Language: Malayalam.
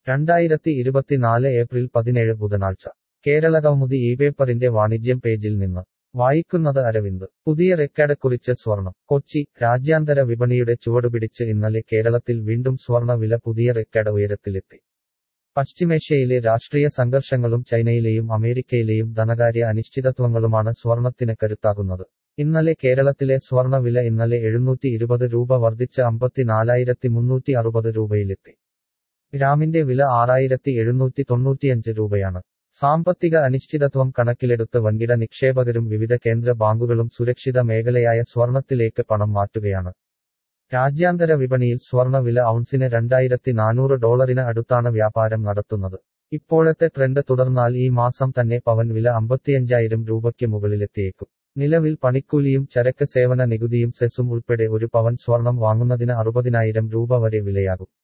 രണ്ടായിരത്തി ഇരുപത്തിനാല് ഏപ്രിൽ പതിനേഴ് ബുധനാഴ്ച കേരളകൗമുദി ഈ പേപ്പറിന്റെ വാണിജ്യം പേജിൽ നിന്ന് വായിക്കുന്നത് അരവിന്ദ് പുതിയ റെക്കോർഡ് കുറിച്ച് സ്വർണം കൊച്ചി രാജ്യാന്തര വിപണിയുടെ ചുവടുപിടിച്ച് ഇന്നലെ കേരളത്തിൽ വീണ്ടും സ്വർണ വില പുതിയ റെക്കോർഡ് ഉയരത്തിലെത്തി പശ്ചിമേഷ്യയിലെ രാഷ്ട്രീയ സംഘർഷങ്ങളും ചൈനയിലെയും അമേരിക്കയിലെയും ധനകാര്യ അനിശ്ചിതത്വങ്ങളുമാണ് സ്വർണത്തിന് കരുത്താകുന്നത് ഇന്നലെ കേരളത്തിലെ സ്വർണ വില ഇന്നലെ എഴുന്നൂറ്റി ഇരുപത് രൂപ വർദ്ധിച്ച് അമ്പത്തിനാലായിരത്തി മുന്നൂറ്റി അറുപത് രൂപയിലെത്തി ഗ്രാമിന്റെ വില ആറായിരത്തി എഴുന്നൂറ്റി തൊണ്ണൂറ്റിയഞ്ച് രൂപയാണ് സാമ്പത്തിക അനിശ്ചിതത്വം കണക്കിലെടുത്ത് വൻകിട നിക്ഷേപകരും വിവിധ കേന്ദ്ര ബാങ്കുകളും സുരക്ഷിത മേഖലയായ സ്വർണത്തിലേക്ക് പണം മാറ്റുകയാണ് രാജ്യാന്തര വിപണിയിൽ സ്വർണ വില ഔൺസിന് രണ്ടായിരത്തി നാനൂറ് ഡോളറിന് അടുത്താണ് വ്യാപാരം നടത്തുന്നത് ഇപ്പോഴത്തെ ട്രെൻഡ് തുടർന്നാൽ ഈ മാസം തന്നെ പവൻ വില അമ്പത്തിയഞ്ചായിരം രൂപയ്ക്ക് മുകളിലെത്തിയേക്കും നിലവിൽ പണിക്കൂലിയും ചരക്ക് സേവന നികുതിയും സെസും ഉൾപ്പെടെ ഒരു പവൻ സ്വർണം വാങ്ങുന്നതിന് അറുപതിനായിരം രൂപ വരെ വിലയാകും